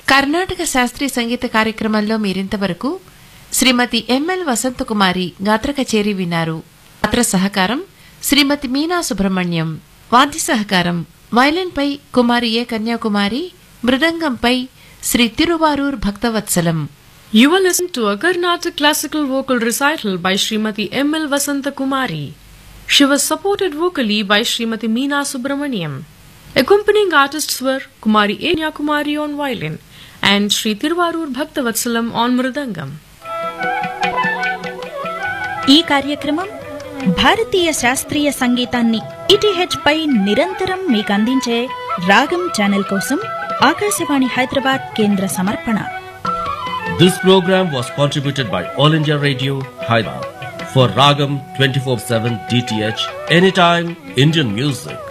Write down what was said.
కర్ణాటక శాస్త్రీయ సంగీత కార్యక్రమంలో మీరింతవరకు శ్రీమతి ఎంఎల్ వసంతకుమారి గాత్ర కచేరీ విన్నారు గాత్ర సహకారం శ్రీమతి మీనా సుబ్రహ్మణ్యం వాద్య సహకారం వైలిన్పై కుమారి ఏ Kanyakumari మృదంగంపై Shri Tiruvarur భక్తవత్సలం You will listen to a Carnatic classical vocal recital by Srimati M.L. Vasanta Kumari. She was supported vocally by Srimati Meena Subramaniam. Accompanying artists were Kumari A. Kumari on violin and Sri Tiruvarur Bhaktavatsalam on mridangam. ఈ కార్యక్రమం భారతీయ శాస్త్రీయ సంగీతాన్ని ఇటిహెచ్ పై నిరంతరం మీకు అందించే రాగం channel కోసం ఆకాశవాణి హైదరాబాద్ కేంద్ర సమర్పణ This program was contributed by All India Radio, Hyderabad. For Ragam 24-7 DTH, anytime Indian music.